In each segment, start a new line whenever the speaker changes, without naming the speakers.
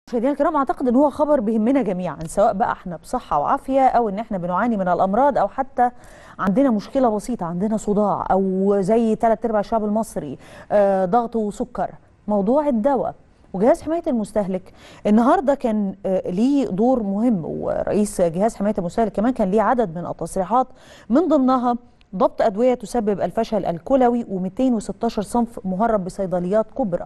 مشاهدينا الكرام اعتقد ان هو خبر بيهمنا جميعا سواء بقى احنا بصحه وعافيه او ان احنا بنعاني من الامراض او حتى عندنا مشكله بسيطه عندنا صداع او زي ثلاث ارباع الشعب المصري آه، ضغط وسكر موضوع الدواء وجهاز حمايه المستهلك النهارده كان آه، ليه دور مهم ورئيس جهاز حمايه المستهلك كمان كان ليه عدد من التصريحات من ضمنها ضبط ادويه تسبب الفشل الكلوي و216 صنف مهرب بصيدليات كبرى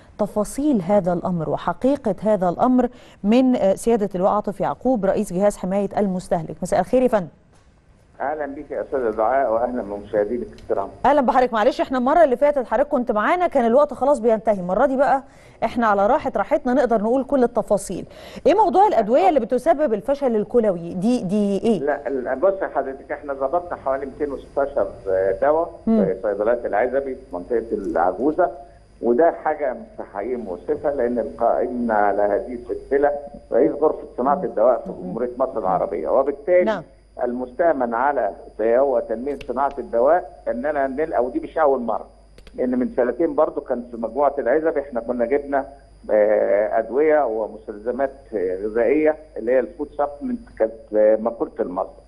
تفاصيل هذا الامر وحقيقه هذا الامر من آه، سياده اللواء عاطف يعقوب رئيس جهاز حمايه المستهلك مساء الخير يا فندم
اهلا بك يا استاذ دعاء واهلا بمشاهدينك الكرام
اهلا بحضرتك معلش احنا المره اللي فاتت حضرتك كنت معانا كان الوقت خلاص بينتهي المره دي بقى احنا على راحه راحتنا نقدر نقول كل التفاصيل ايه موضوع الادويه اللي بتسبب الفشل الكلوي دي دي ايه
لا لا، بص يا حضرتك احنا ظبطنا حوالي 216 دواء في صيدليات العزبي في منطقه العجوزه وده حاجه في حقيقي مؤسفه لان القائم على هذه السلسله رئيس غرفه صناعه الدواء في جمهوريه مصر العربيه وبالتالي
نعم.
المستأمن على هو تنميه صناعه الدواء اننا نلقى ودي مش اول مره لان من سنتين برضو كان في مجموعه العزبي احنا كنا جبنا آه، ادويه ومستلزمات آه، غذائيه اللي هي الفود سبلمنت كانت آه، مقوله المصدر.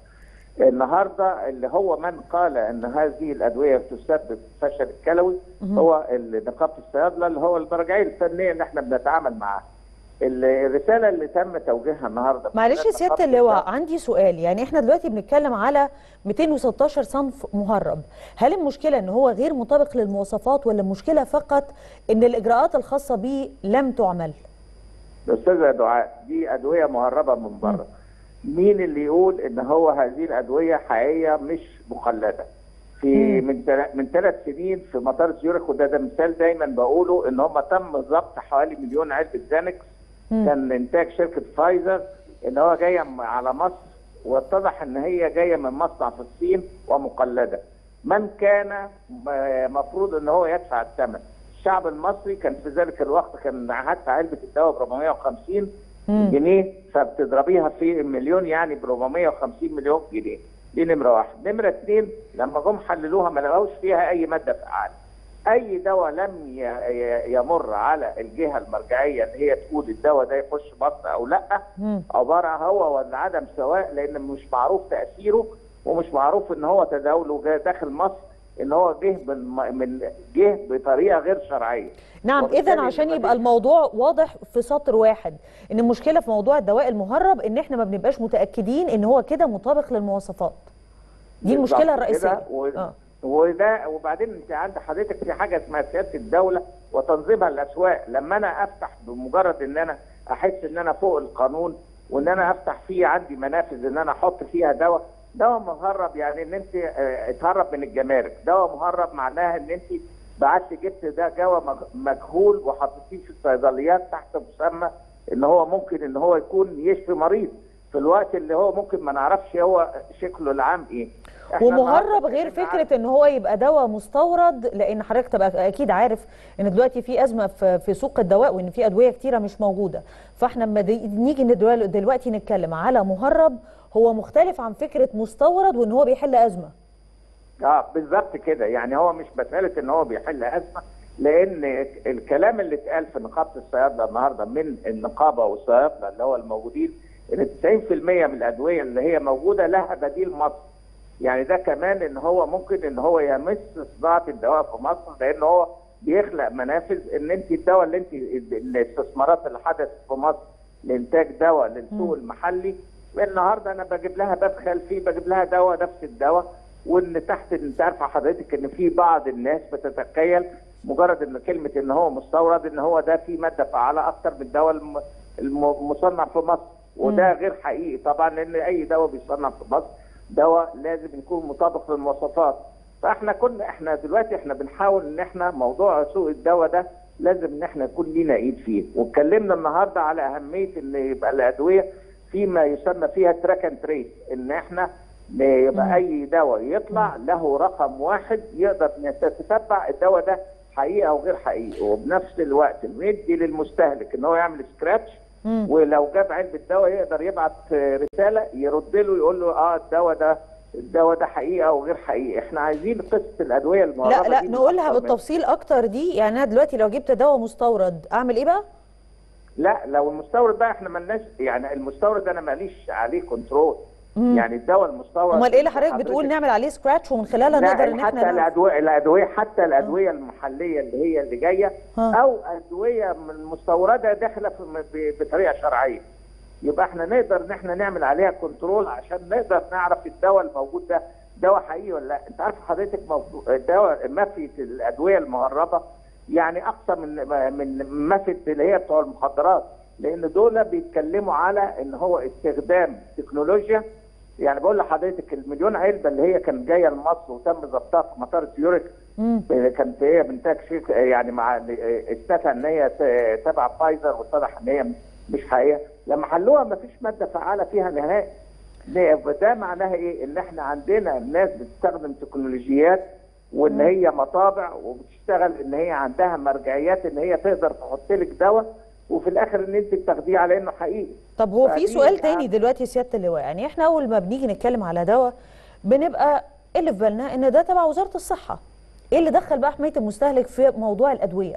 النهارده اللي هو من قال ان هذه الادويه تسبب فشل الكلوي هو ال- نقابه الصيادله اللي هو المراجعيه الفنيه اللي احنا بنتعامل معاها. الرساله اللي تم توجيهها النهارده
معلش يا
من
سياده
نقابة
اللواء
الصيادلة-
عندي سؤال يعني احنا دلوقتي بنتكلم على 216 صنف مهرب هل المشكله ان هو غير مطابق للمواصفات ولا المشكله فقط ان الاجراءات الخاصه به لم تعمل
استاذه دعاء دي ادويه مهربه من بره مين اللي يقول ان هو هذه الادويه حقيقيه مش مخلده في من تل- من ثلاث سنين في مطار زيورخ وده ده مثال دايما بقوله ان هم تم ضبط حوالي مليون علبه زانكس كان انتاج شركه فايزر ان هو جايه م- على مصر واتضح ان هي جايه من مصنع في الصين ومقلده من كان م- مفروض ان هو يدفع الثمن الشعب المصري كان في ذلك الوقت كان حتى علبه الدواء ب 450 جنيه فبتضربيها في مليون يعني ب 450 مليون جنيه دي نمره واحد نمره اثنين لما جم حللوها ما لقوش فيها اي ماده فعاله اي دواء لم ي- ي- يمر على الجهه المرجعيه اللي هي تقول الدواء ده يخش مصر او لا
مم.
عباره هو ولا عدم سواء لان مش معروف تاثيره ومش معروف ان هو تداوله جا- داخل مصر ان هو جه من من جه بطريقه غير شرعيه
نعم
وبالتالي
اذا عشان
يبقى
يبقى
دي-
الموضوع واضح في سطر واحد ان المشكله في موضوع الدواء المهرب ان احنا ما بنبقاش متاكدين ان هو كده مطابق للمواصفات دي المشكله
بالظبط
الرئيسيه
كده و...
آه.
وده وبعدين انت عند حضرتك في حاجه اسمها سياده الدوله وتنظيمها الاسواق لما انا افتح بمجرد ان انا احس ان انا فوق القانون وان انا افتح فيه عندي منافذ ان انا احط فيها دواء دواء مهرب يعني ان انت اه، اتهرب من الجمارك دواء مهرب معناها ان انت بعت جبت ده دواء مج- مجهول وحطيتيه في الصيدليات تحت مسمى ان هو ممكن ان هو يكون يشفي مريض في الوقت اللي هو ممكن ما نعرفش هو شكله العام ايه إحنا
ومهرب
النهاردة
غير
بنتكلم
فكره ان هو يبقى دواء مستورد لان حضرتك تبقى اكيد عارف ان دلوقتي في ازمه في في سوق الدواء وان في ادويه كتيره مش موجوده فاحنا لما دي- نيجي ندول- دلوقتي نتكلم على مهرب هو مختلف عن فكره مستورد وان هو بيحل ازمه
اه بالظبط كده يعني هو مش مساله ان هو بيحل ازمه لان الكلام اللي اتقال في نقابه الصيادله النهارده من النقابه والصيادله اللي هو الموجودين ان 90% من الادويه اللي هي موجوده لها بديل مصري يعني ده كمان ان هو ممكن ان هو يمس صناعه الدواء في مصر لان هو بيخلق منافذ ان انت الدواء اللي انت الاستثمارات اللي حدثت في مصر لانتاج دواء للسوق المحلي النهارده انا بجيب لها باب خلفي بجيب لها دواء نفس الدواء وان تحت انت عارفه حضرتك ان في بعض الناس بتتخيل مجرد ان كلمه ان هو مستورد ان هو ده فيه ماده فعاله اكتر من الدواء الم- الم- المصنع في مصر وده غير حقيقي طبعا لان اي دواء بيصنع في مصر دواء لازم يكون مطابق للمواصفات فاحنا كنا احنا دلوقتي احنا بنحاول ان احنا موضوع سوق الدواء ده لازم ان احنا يكون لينا ايد فيه واتكلمنا النهارده على اهميه ان يبقى الادويه فيما يسمى فيها تراك اند تريس ان احنا يبقى اي دواء يطلع له رقم واحد يقدر تتبع الدواء ده حقيقه او غير حقيقي وبنفس الوقت ندي للمستهلك ان هو يعمل سكراتش ولو جاب علبه دواء يقدر يبعت رساله يرد له يقول له اه الدواء ده الدواء ده حقيقه او غير حقيقي احنا عايزين قصه الادويه المهربه
لا لا
دي
نقولها
نأكتر منها.
بالتفصيل اكتر دي يعني انا دلوقتي لو جبت دواء مستورد اعمل ايه بقى
لا لو المستورد بقى احنا ملناش يعني المستورد انا ماليش عليه كنترول
مم.
يعني الدواء المستورد
امال ايه اللي حضرتك بتقول نعمل عليه سكراتش ومن خلالها
لا
نقدر ان
حتى
احنا نعرف؟
الادويه الادويه حتى الادويه المحليه اللي هي اللي جايه
ها.
او ادويه من مستورده داخله في- ب- بطريقه شرعيه يبقى احنا نقدر ان احنا نعمل عليها كنترول عشان نقدر نعرف الدواء الموجود ده دواء حقيقي ولا لا انت عارف حضرتك موضوع الدواء مافيه الادويه المهربه يعني اقصى من من مافيه اللي هي بتوع المخدرات لان دول بيتكلموا على ان هو استخدام تكنولوجيا يعني بقول لحضرتك المليون علبه اللي هي كانت جايه لمصر وتم ضبطها في مطار سيورك
مم.
كانت هي بنتاج شركه يعني مع استفى ان هي ت- تبع فايزر واتضح ان هي مش حقيقيه لما حلوها ما فيش ماده فعاله فيها نهائي ده ده معناها ايه؟ ان احنا عندنا ناس بتستخدم تكنولوجيات وان هي مطابع وبتشتغل ان هي عندها مرجعيات ان هي تقدر تحط لك دواء وفي الاخر ان انت بتاخديه على انه حقيقي
طب هو في
فدي
سؤال
يعني-
تاني دلوقتي يا سياده اللواء يعني احنا اول ما بنيجي نتكلم على دواء بنبقى إيه اللي في بالنا ان ده تبع وزاره الصحه ايه اللي دخل بقى حمايه المستهلك في موضوع الادويه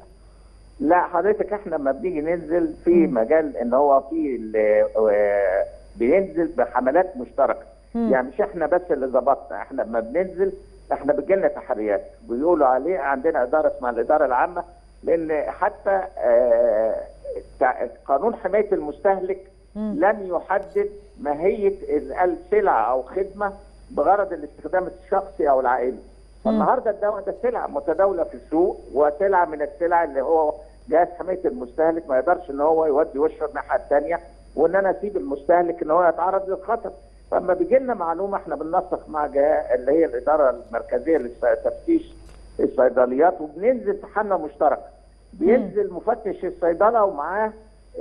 لا حضرتك احنا لما بنيجي ننزل في مجال ان هو في ال- آه، بينزل بحملات مشتركه
مم.
يعني مش احنا بس اللي ظبطنا احنا لما بننزل احنا بيجي لنا تحريات بيقولوا عليه عندنا اداره اسمها الاداره العامه لان حتى آه، تع- قانون حمايه المستهلك
مم.
لم يحدد ماهيه ال- السلعه او خدمه بغرض الاستخدام الشخصي او العائلي فالنهارده الدواء ده سلعه متداوله في السوق وسلعه من السلع اللي هو جهاز حمايه المستهلك ما يقدرش ان هو يودي وشه الناحيه الثانيه وان انا اسيب المستهلك ان هو يتعرض للخطر فلما بيجي لنا معلومه احنا بننسق مع جهاز اللي هي الاداره المركزيه لتفتيش الصيدليات وبننزل في حمله مشتركه بينزل مفتش الصيدله ومعاه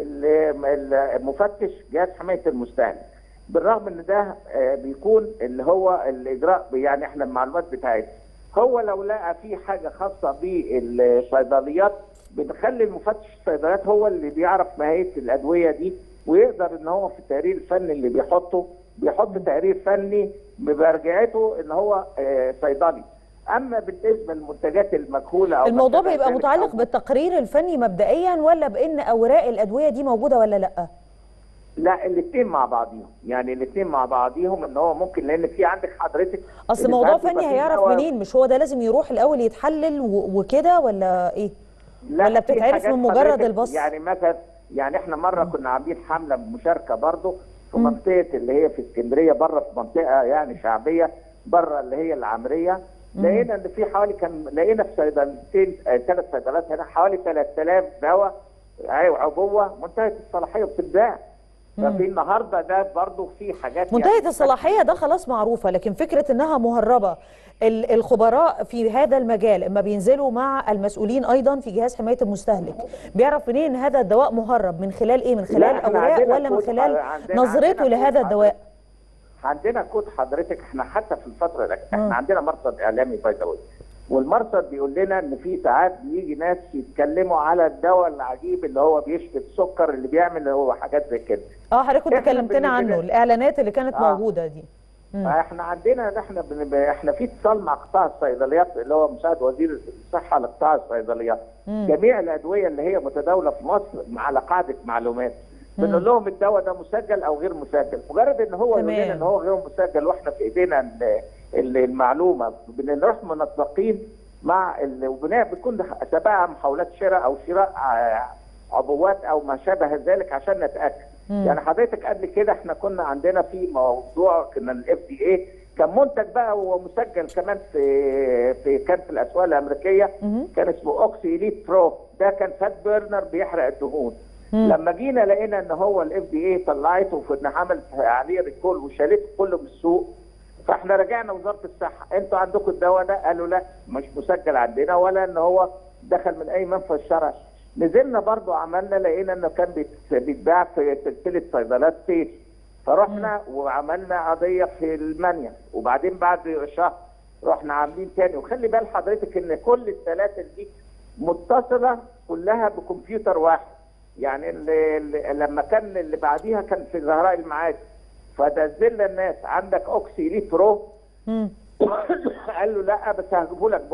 ال- ال- المفتش جهاز حمايه المستهلك بالرغم ان ده آه، بيكون اللي هو الاجراء يعني احنا المعلومات بتاعتنا هو لو لقى في حاجه خاصه بالصيدليات بنخلي المفتش الصيدليات هو اللي بيعرف ماهيه الادويه دي ويقدر ان هو في التقرير الفني اللي بيحطه بيحط تقرير فني بمرجعته ان هو آه، صيدلي اما بالنسبه للمنتجات المجهوله او
الموضوع
ما شابه
بيبقى
ذلك
متعلق
أو-
بالتقرير الفني مبدئيا ولا بان اوراق الادويه دي موجوده ولا لا
لا الاثنين مع بعضيهم يعني الاثنين مع بعضيهم ان هو ممكن لان في عندك حضرتك
اصل
اللي
موضوع
ساعات بيبقى
فني
فيه
هيعرف
دواء-
منين مش هو ده لازم يروح الاول يتحلل و- وكده ولا ايه
لا،
ولا
في
بتتعرف
حاجات
من مجرد
حضرتك
البص؟
يعني مثلا يعني احنا مره كنا عاملين حمله مشاركه برضه في
مم.
منطقه اللي هي في اسكندريه بره في منطقه يعني شعبيه بره اللي هي العمريه لقينا ان في حوالي كان لقينا في صيدلتين ثلاث صيدلات هنا حوالي 3000 دواء عبوه منتهيه الصلاحيه وبتتباع ففي النهارده ده برضه في حاجات
منتهية
يعني
الصلاحية ده خلاص معروفة لكن فكرة انها مهربة ال- الخبراء في هذا المجال اما بينزلوا مع المسؤولين ايضا في جهاز حماية المستهلك بيعرف منين ان هذا الدواء مهرب من خلال ايه من خلال
احنا
اوراق
عندنا
ولا من
كود
خلال
عندنا-
نظرته
عندنا كود
لهذا الدواء
عندنا كود حضرتك احنا حتى في الفتره الأخيرة احنا عندنا مرصد اعلامي باي ذا والمرصد بيقول لنا ان في ساعات بيجي ناس يتكلموا على الدواء العجيب اللي هو بيشفي السكر اللي بيعمل اللي هو حاجات زي كده
اه حضرتك كنت
إحنا
كلمتنا
بالنسبة
عنه
لنا-
الاعلانات اللي كانت
آه.
موجودة دي مم.
فاحنا عندنا احنا بن... احنا في اتصال مع قطاع الصيدليات اللي هو مساعد وزير الصحه لقطاع الصيدليات
مم.
جميع الادويه اللي هي متداوله في مصر على قاعده معلومات بنقول لهم الدواء ده مسجل او غير مسجل مجرد ان هو يقول
تمام.
لنا ان هو غير مسجل واحنا في ايدينا ال- ال- المعلومه بنروح منسقين مع ال... وبناء بتكون تبعها محاولات شراء او شراء ع- عبوات او ما شابه ذلك عشان نتاكد
مم.
يعني حضرتك قبل كده احنا كنا عندنا في موضوع كنا الاف دي اي كان منتج بقى ومسجل كمان في في كان في الاسواق الامريكيه
مهم.
كان اسمه اوكسي اليت برو ده كان فات بيرنر بيحرق الدهون
مم.
لما جينا لقينا ان هو الاف دي اي طلعته في ان عملت عليه ريكول وشالته كله من السوق فاحنا رجعنا وزاره الصحه انتوا عندكم الدواء ده قالوا لا مش مسجل عندنا ولا ان هو دخل من اي منفذ شرعي نزلنا برضو عملنا لقينا انه كان بيت- بيتباع في سلسله صيدلات سيف فرحنا وعملنا قضيه في المانيا وبعدين بعد شهر رحنا عاملين تاني وخلي بال حضرتك ان كل السلاسل دي متصله كلها بكمبيوتر واحد يعني اللي اللي لما كان اللي بعديها كان في زهراء المعادي فنزلنا الناس عندك اوكسي ليه برو
مم.
قال له لا بس هجيبه لك بكره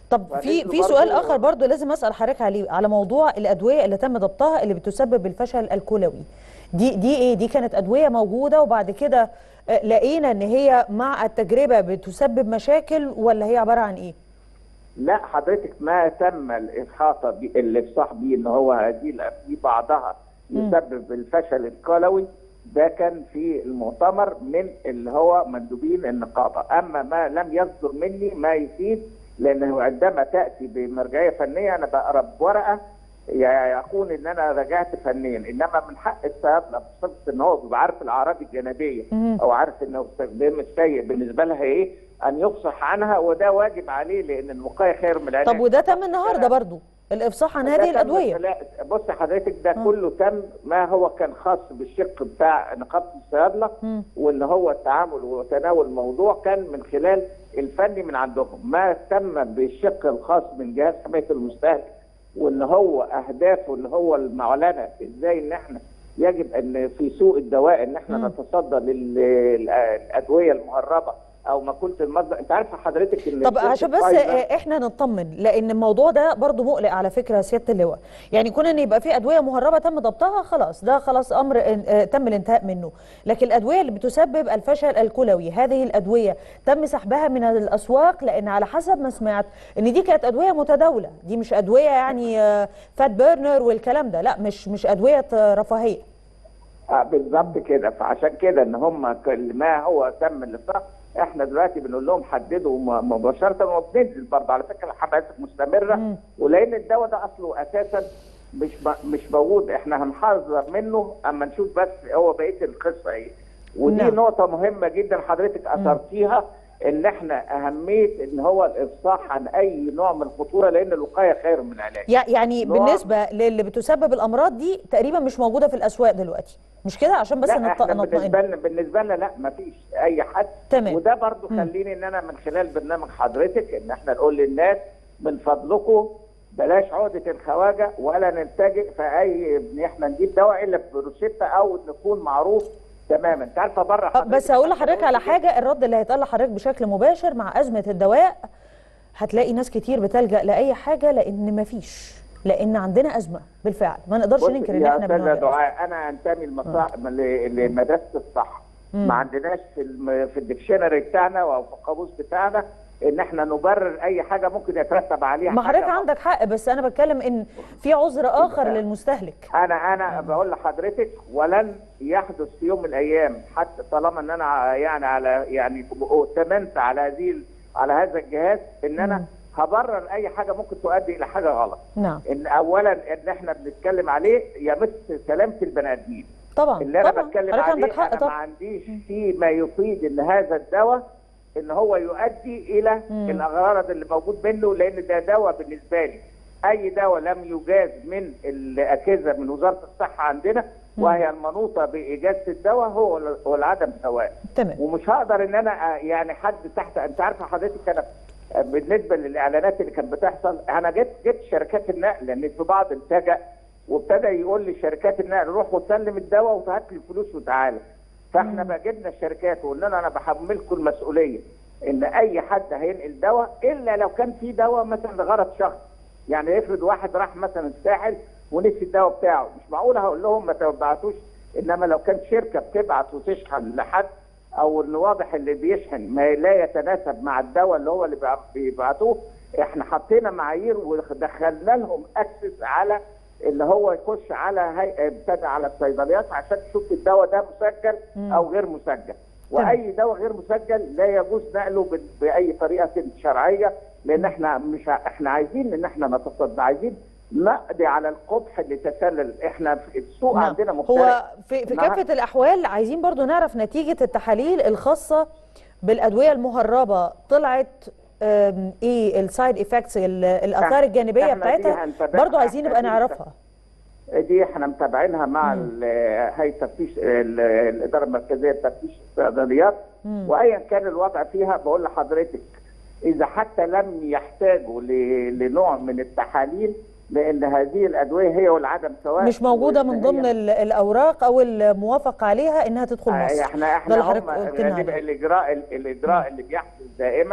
طب في
فنزلوا
في سؤال
برضو-
اخر برضو لازم اسال حضرتك عليه على موضوع الادويه اللي تم ضبطها اللي بتسبب الفشل الكلوي دي دي ايه دي كانت ادويه موجوده وبعد كده آه، لقينا ان هي مع التجربه بتسبب مشاكل ولا هي عباره عن ايه
لا حضرتك ما تم الاحاطه بي- الافصاح بيه ان هو هذه الأ- في بعضها يسبب الفشل الكلوي ده كان في المؤتمر من اللي هو مندوبين النقابه، اما ما لم يصدر مني ما يفيد لانه عندما تاتي بمرجعيه فنيه انا بقرا ورقه يكون ان انا رجعت فنيا انما من حق الصيادله بصفه ان هو بيبقى عارف الاعراض الجانبيه
مم.
او عارف انه استخدام السيء بالنسبه لها ايه ان يفصح عنها وده واجب عليه لان الوقايه خير من العلاج
طب وده تم النهارده برضو الافصاح عن
ده
هذه
تم
الادويه
لا بص حضرتك ده كله تم ما هو كان خاص بالشق بتاع نقابه الصيادله
مم.
وان هو التعامل وتناول الموضوع كان من خلال الفني من عندهم ما تم بالشق الخاص من جهاز حمايه المستهلك وان هو اهدافه اللي هو المعلنه ازاي ان احنا يجب ان في سوق الدواء ان احنا
مم.
نتصدى للادويه المهربه او ماكوله المصدر انت عارفه حضرتك ان
طب
شركة
عشان بس
فايزر-
آه، احنا نطمن لان الموضوع ده برضو مقلق على فكره سياده اللواء يعني كون ان يبقى في ادويه مهربه تم ضبطها خلاص ده خلاص امر آه، تم الانتهاء منه لكن الادويه اللي بتسبب الفشل الكلوي هذه الادويه تم سحبها من الاسواق لان على حسب ما سمعت ان دي كانت ادويه متداوله دي مش ادويه يعني آه، فات بيرنر والكلام ده لا مش مش ادويه آه، رفاهيه
آه بالظبط كده فعشان كده ان هم كل ما هو تم الافراج احنا دلوقتي بنقول لهم حددوا م- مباشره وبننزل برضه على فكره الحملات مستمره
مم.
ولان الدواء ده اصله اساسا مش م- مش موجود احنا هنحذر منه اما نشوف بس هو بقيه القصه ايه ودي
نعم.
نقطه مهمه جدا حضرتك اثرتيها ان احنا اهميه ان هو الافصاح عن اي نوع من الخطوره لان الوقايه خير من العلاج
يع- يعني
نوع-
بالنسبه للي بتسبب الامراض دي تقريبا مش موجوده في الاسواق دلوقتي مش كده عشان بس
لا
نط-
احنا بالنسبه
نطمئن
لنا بالنسبه لنا لا ما فيش اي حد
تمام.
وده برضو
مم.
خليني ان انا من خلال برنامج حضرتك ان احنا نقول للناس من فضلكم بلاش عقده الخواجه ولا نلتجئ في اي ان احنا نجيب دواء الا بروشته او نكون معروف تماما انت عارفه بره
آه، بس هقول لحضرتك على حاجه الرد اللي هيتقال لحضرتك بشكل مباشر مع ازمه الدواء هتلاقي ناس كتير بتلجا لاي حاجه لان مفيش لان عندنا ازمه بالفعل ما نقدرش
بص
ننكر ان
يا
احنا
استاذه
بنواجه أزمة.
دعاء انا انتمي لمصا- ل- لمدرسه الصح
مم.
ما عندناش في الم... في الديكشنري بتاعنا او في القاموس بتاعنا ان احنا نبرر اي حاجه ممكن يترتب عليها
ما
حاجة
حضرتك عندك حق بس انا بتكلم ان في عذر اخر للمستهلك
انا انا بقول لحضرتك ولن يحدث في يوم من الايام حتى طالما ان انا ع- يعني على يعني ائتمنت على هذه ال- على هذا الجهاز ان انا
مم.
هبرر اي حاجه ممكن تؤدي الى حاجه غلط
نعم
ان اولا ان احنا بنتكلم عليه يمس سلامه البني ادمين
طبعا
اللي انا
طبعا
بتكلم
حضرتك
عليه
عندك حق
انا ما
طبعا
عنديش فيه ما يفيد ان هذا الدواء ان هو يؤدي الى
مم.
الاغراض اللي موجود منه لان ده دواء بالنسبه لي اي دواء لم يجاز من الاجهزه من وزاره الصحه عندنا
مم.
وهي المنوطه باجازه الدواء هو هو العدم سواء
تمام
ومش هقدر ان انا آه، يعني حد تحت انت عارفه حضرتك انا آه، بالنسبه للاعلانات اللي كانت بتحصل انا جبت جبت شركات النقل لان في بعض التجأ وابتدى يقول لي شركات النقل روح وسلم الدواء وهات لي الفلوس وتعالى فاحنا بقى جبنا الشركات وقلنا لنا انا بحملكم المسؤوليه ان اي حد هينقل دواء الا لو كان في دواء مثلا لغرض شخص يعني افرض واحد راح مثلا الساحل ونسي الدواء بتاعه مش معقول هقول لهم ما تبعتوش انما لو كانت شركه بتبعت وتشحن لحد او ان واضح اللي بيشحن ما لا يتناسب مع الدواء اللي هو اللي بيع- بيبعتوه احنا حطينا معايير ودخلنا لهم اكسس على اللي هو يخش على هي... ابتدى على الصيدليات عشان تشوف الدواء ده مسجل
مم.
او غير مسجل واي دواء غير مسجل لا يجوز نقله ب... باي طريقه شرعيه لان احنا مش ع- احنا عايزين ان احنا نتصدى عايزين نقضي على القبح اللي تسلل احنا في السوق
نعم.
عندنا مختلف
هو في, في
نعم.
كافة الأحوال عايزين برضو نعرف نتيجة التحاليل الخاصة بالأدوية المهربة طلعت آم، ايه السايد افكتس الآثار الجانبية
إحنا دي
بتاعتها
هنتابعها.
برضو عايزين نبقى
إحنا دي
نعرفها
دي احنا متابعينها مع
مم.
ال- هيئه تفتيش ال- الاداره المركزيه لتفتيش الصيدليات
مم.
وايا كان الوضع فيها بقول لحضرتك اذا حتى لم يحتاجوا ل- لنوع من التحاليل لان هذه الادويه هي والعدم سواء
مش موجودة
وإن
من
هي-
ضمن ال- الأوراق أو الموافق عليها إنها تدخل
آه،
مصر
احنا
ده
احنا
اللي حضرتك
هم
قلت لنا
غالبا
عليه.
الاجراء الاجراء اللي بيحدث دائما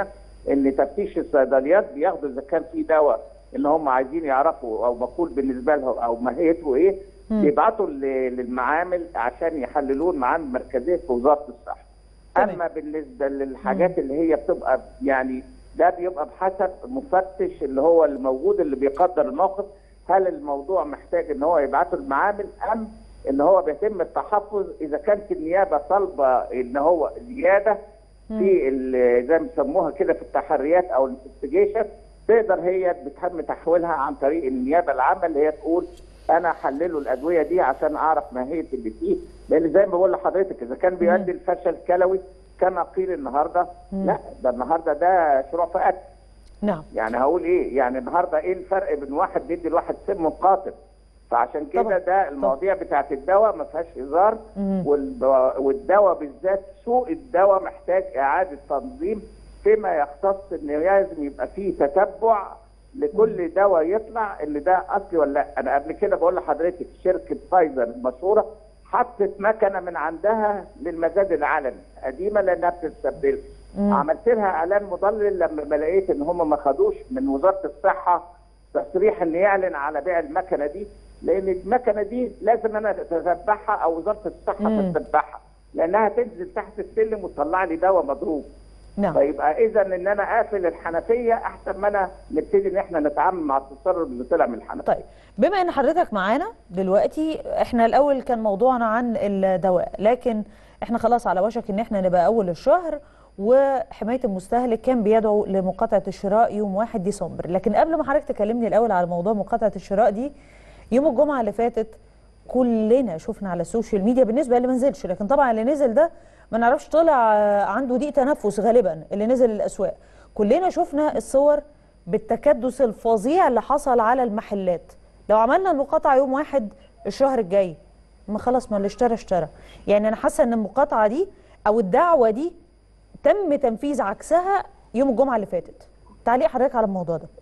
ان تفتيش الصيدليات بياخدوا اذا كان في دواء ان هم عايزين يعرفوا او مقول بالنسبه لهم او ماهيته ايه بيبعتوا ل- للمعامل عشان يحللوه المعامل المركزيه في وزاره الصحه.
تمام.
اما بالنسبه للحاجات اللي هي بتبقى يعني ده بيبقى بحسب مفتش اللي هو الموجود اللي بيقدر الموقف هل الموضوع محتاج ان هو يبعته المعامل ام ان هو بيتم التحفظ اذا كانت النيابه طالبه ان هو زياده في ال- زي ما بيسموها كده في التحريات او الانفستيجيشن تقدر هي بتتم تحويلها عن طريق النيابه العامه اللي هي تقول انا حلله الادويه دي عشان اعرف ماهيه اللي فيه لان زي ما بقول لحضرتك اذا كان بيؤدي لفشل كلوي كما قيل النهارده لا ده النهارده ده شروع في قتل
نعم
يعني هقول ايه يعني النهارده ايه الفرق بين واحد بيدي لواحد سم قاتل فعشان
طبعا.
كده ده المواضيع بتاعت الدواء ما فيهاش هزار
مم.
والب- والدواء بالذات سوق الدواء محتاج اعاده تنظيم فيما يختص ان لازم يبقى فيه تتبع لكل دواء يطلع ان ده اصلي ولا لا انا قبل كده بقول لحضرتك شركه فايزر المشهوره حطت مكنه من عندها للمزاد العلني قديمه لانها بتستبدل عملت لها اعلان مضلل لما ما لقيت ان هم ما خدوش من وزاره الصحه تصريح ان يعلن على بيع المكنه دي لان المكنه دي لازم انا اتتبعها او وزاره الصحه
مم.
تتبعها لانها تنزل تحت السلم وتطلع لي دواء مضروب
نعم
فيبقى اذا ان انا اقفل الحنفيه احسن ما انا نبتدي ان احنا نتعامل مع التسرب اللي طلع من الحنفيه
طيب بما ان حضرتك معانا دلوقتي احنا الاول كان موضوعنا عن الدواء لكن احنا خلاص على وشك ان احنا نبقى اول الشهر وحمايه المستهلك كان بيدعو لمقاطعه الشراء يوم 1 ديسمبر لكن قبل ما حضرتك تكلمني الاول على موضوع مقاطعه الشراء دي يوم الجمعه اللي فاتت كلنا شفنا على السوشيال ميديا بالنسبه اللي ما نزلش لكن طبعا اللي نزل ده ما نعرفش طلع آه، عنده ضيق تنفس غالبا اللي نزل الاسواق كلنا شفنا الصور بالتكدس الفظيع اللي حصل على المحلات لو عملنا المقاطعه يوم واحد الشهر الجاي ما خلاص ما اللي اشترى اشترى يعني انا حاسه ان المقاطعه دي او الدعوه دي تم تنفيذ عكسها يوم الجمعه اللي فاتت تعليق حضرتك على الموضوع ده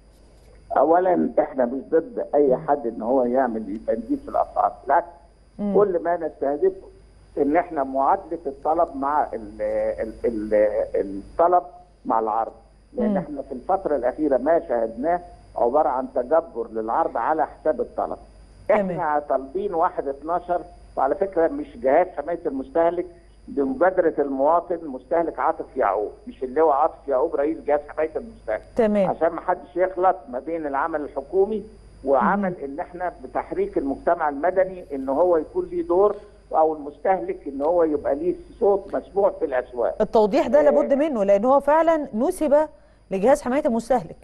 اولا احنا مش ضد اي حد ان هو يعمل تنجيس في الاسعار بالعكس كل ما نستهدفه ان احنا معادله الطلب مع ال ال ال الطلب مع العرض لان
مم.
احنا في الفتره الاخيره ما شاهدناه عباره عن تجبر للعرض على حساب الطلب
تمام.
احنا طالبين 1 12 وعلى فكره مش جهاز حمايه المستهلك دي مبادره المواطن مستهلك عاطف يعقوب مش اللي هو عاطف يعقوب رئيس جهاز حمايه المستهلك
تمام
عشان ما حدش يخلط ما بين العمل الحكومي وعمل ان احنا بتحريك المجتمع المدني ان هو يكون ليه دور او المستهلك ان هو يبقى ليه صوت مسموع في الاسواق
التوضيح ده لابد منه لان هو فعلا نسب لجهاز حمايه المستهلك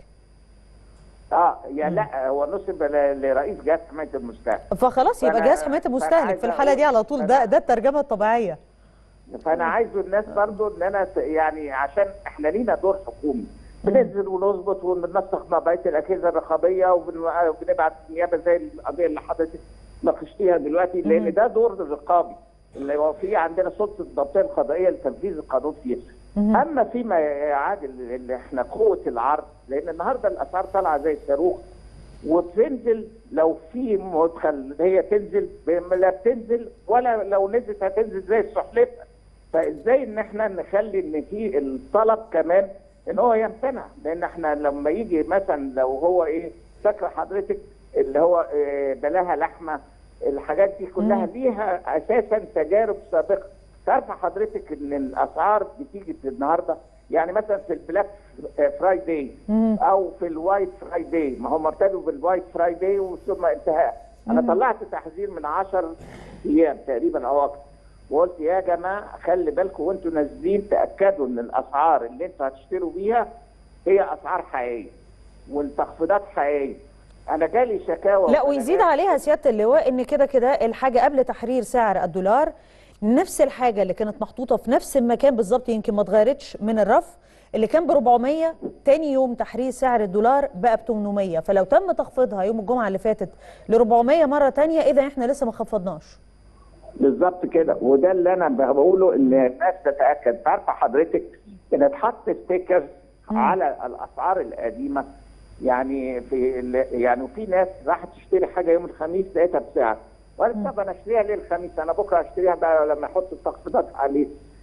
اه يا لا هو نسب ل- لرئيس جهاز حمايه المستهلك
فخلاص يبقى
فأنا-
جهاز حمايه
فأنا
المستهلك
عايز
في الحاله دي على طول ده
فأنا-
ده الترجمه الطبيعيه
فانا عايزه الناس برضو ان انا ت- يعني عشان احنا لينا دور حكومي بننزل ونظبط وننسق مع بقيه الاجهزه الرقابيه وبن- وبنبعت النيابه زي القضيه اللي حضرتك ناقشتيها دلوقتي لان ده دور رقابي اللي هو في عندنا سلطه الضبطيه القضائيه لتنفيذ القانون فيها اما فيما يعادل اللي احنا قوه العرض لان النهارده الاسعار طالعه زي الصاروخ وبتنزل لو في مدخل هي تنزل ب- لا بتنزل ولا لو نزلت هتنزل زي السحلفه فازاي ان احنا نخلي ان في الطلب كمان ان هو يمتنع لان احنا لما يجي مثلا لو هو ايه فاكره حضرتك اللي هو إيه بلاها لحمه الحاجات دي كلها ليها اساسا تجارب سابقه تعرف حضرتك ان الاسعار بتيجي النهارده يعني مثلا في البلاك فرايداي
مم.
او في الوايت فرايداي ما هم ابتدوا بالوايت فرايداي وثم انتهاء انا طلعت تحذير من 10 ايام تقريبا او اكتر وقلت يا جماعه خلي بالكم وانتوا نازلين تاكدوا ان الاسعار اللي انتوا هتشتروا بيها هي اسعار حقيقيه والتخفيضات حقيقيه انا جالي شكاوى
لا ويزيد
وبلاغات
عليها سياده اللواء ان كده كده الحاجه قبل تحرير سعر الدولار نفس الحاجه اللي كانت محطوطه في نفس المكان بالظبط يمكن ما اتغيرتش من الرف اللي كان ب 400 تاني يوم تحرير سعر الدولار بقى ب 800 فلو تم تخفيضها يوم الجمعه اللي فاتت ل 400 مره تانية اذا احنا لسه ما خفضناش
بالظبط كده وده اللي انا بقوله ان الناس تتاكد عارفه حضرتك ان اتحط ستيكرز على الاسعار القديمه يعني في ال- يعني وفي ناس راحت تشتري حاجه يوم الخميس لقيتها بسعر وقالت طب انا اشتريها ليه الخميس انا بكره اشتريها بقى لما احط التخفيضات عليه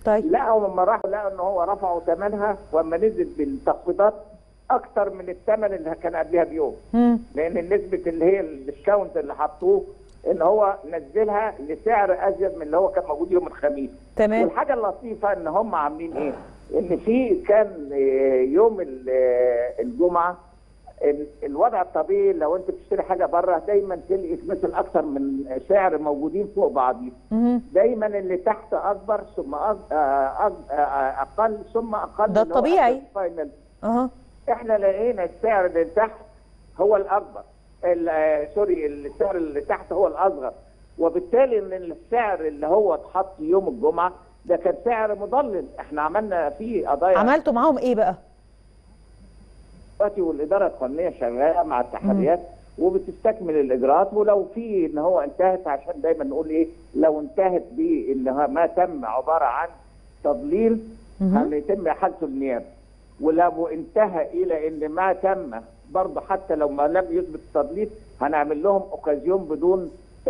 طيب
لا هم لما راحوا لقوا ان هو رفعوا ثمنها واما نزل بالتخفيضات اكتر من الثمن اللي كان قبلها بيوم
مم.
لان النسبه اللي هي الديسكاونت اللي حطوه ان هو نزلها لسعر ازيد من اللي هو كان موجود يوم الخميس
تمام
والحاجه اللطيفه ان هم عاملين ايه؟ ان في كان آه، يوم ال- آه، الجمعه ال- الوضع الطبيعي لو انت بتشتري حاجه بره دايما تلقي مثل اكثر من سعر موجودين فوق بعضهم
مهم.
دايما اللي تحت اكبر ثم أج- آه، أج- آه، اقل ثم اقل
ده
اللي هو
الطبيعي.
الفاينل
اها
احنا لقينا السعر اللي تحت هو الاكبر ال- آه، سوري السعر اللي تحت هو الاصغر وبالتالي ان السعر اللي هو اتحط يوم الجمعه ده كان سعر مضلل احنا عملنا فيه قضايا
عملتوا معاهم ايه بقى
دلوقتي والاداره القانونيه شغاله مع التحريات وبتستكمل الاجراءات ولو في ان هو انتهت عشان دايما نقول ايه لو انتهت بان ما تم عباره عن تضليل
مهم.
هيتم حالته النيابه ولو انتهى الى ان ما تم برضه حتى لو ما لم يثبت التضليل هنعمل لهم اوكازيون بدون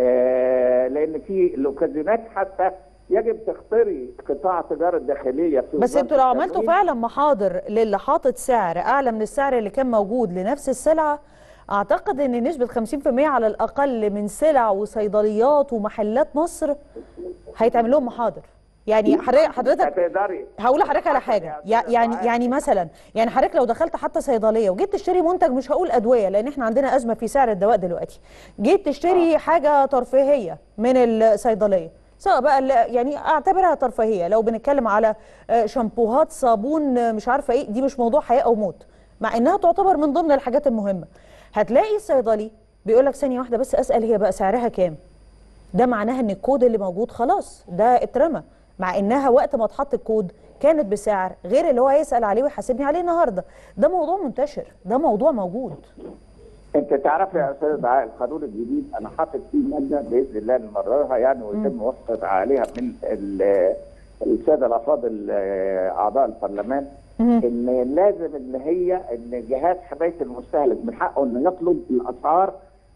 آه لان في الاوكازيونات حتى يجب تختاري قطاع التجاره الداخليه في
بس
وزارة
انتوا لو عملتوا
التموين.
فعلا محاضر للي حاطط سعر اعلى من السعر اللي كان موجود لنفس السلعه اعتقد ان نسبه 50% على الاقل من سلع وصيدليات ومحلات مصر هيتعمل لهم محاضر يعني حضرتك حضرتك
هتقدري
هقول لحضرتك على حاجه
يا
يع-
أستاذ
يعني
دعاء.
يعني مثلا يعني حضرتك لو دخلت حتى صيدليه وجيت تشتري منتج مش هقول ادويه لان احنا عندنا ازمه في سعر الدواء دلوقتي جيت تشتري حاجه ترفيهيه من الصيدليه سواء بقى ال- يعني اعتبرها ترفيهيه لو بنتكلم على آه، شامبوهات صابون آه، مش عارفه ايه دي مش موضوع حياه او موت مع انها تعتبر من ضمن الحاجات المهمه هتلاقي الصيدلي بيقول لك ثانيه واحده بس اسال هي بقى سعرها كام ده معناها ان الكود اللي موجود خلاص ده اترمى مع انها وقت ما اتحط الكود كانت بسعر غير اللي هو هيسال عليه ويحاسبني عليه النهارده ده موضوع منتشر ده موضوع موجود
انت تعرف يا استاذ دعاء القانون الجديد انا حاطط فيه ماده باذن الله نمررها يعني ويتم وافقة عليها من ال- الساده الافاضل آه، اعضاء البرلمان
مهم.
ان لازم ان هي ان جهاز حمايه المستهلك من حقه انه يطلب الاسعار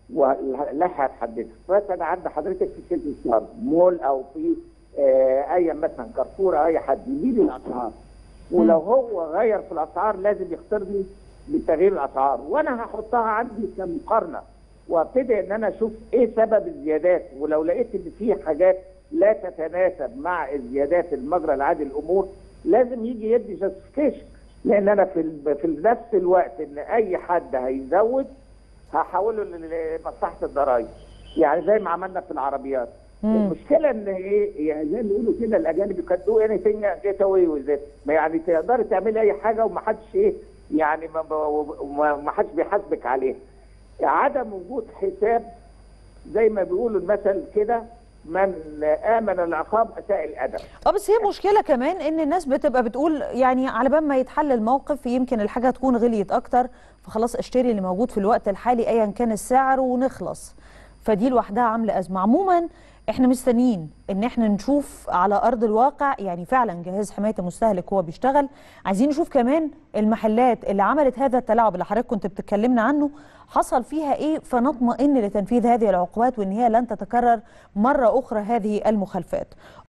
ولها هتحددها مثلا عند حضرتك في سلك الشهر مول او في آه، اي مثلا كارفور او اي حد يجيب لي الاسعار ولو هو غير في الاسعار لازم يختار لي بتغيير الاسعار وانا هحطها عندي كمقارنه وابتدي ان انا اشوف ايه سبب الزيادات ولو لقيت ان في حاجات لا تتناسب مع الزيادات المجرى العادي للامور لازم يجي يدي جاستيفيكيشن لان انا في ال- في نفس الوقت ان اي حد هيزود هحوله لمصلحه الضرائب يعني زي ما عملنا في العربيات
مم.
المشكله ان ايه يعني زي ما بيقولوا كده الاجانب يو دو اني ثينج جيت اواي وذ يعني تقدري تعملي اي حاجه ومحدش ايه يعني ما- ما ما حدش بيحاسبك عليها عدم وجود حساب زي ما بيقولوا المثل كده من امن العقاب اساء الادب
اه بس هي مشكله كمان ان الناس بتبقى بتقول يعني على بال ما يتحل الموقف يمكن الحاجه تكون غليت اكتر فخلاص اشتري اللي موجود في الوقت الحالي ايا كان السعر ونخلص فدي لوحدها عامله ازمه عموما احنا مستنيين ان احنا نشوف على ارض الواقع يعني فعلا جهاز حمايه المستهلك هو بيشتغل عايزين نشوف كمان المحلات اللي عملت هذا التلاعب اللي حضرتك كنت بتتكلمنا عنه حصل فيها ايه فنطمئن لتنفيذ هذه العقوبات وان هي لن تتكرر مره اخرى هذه المخالفات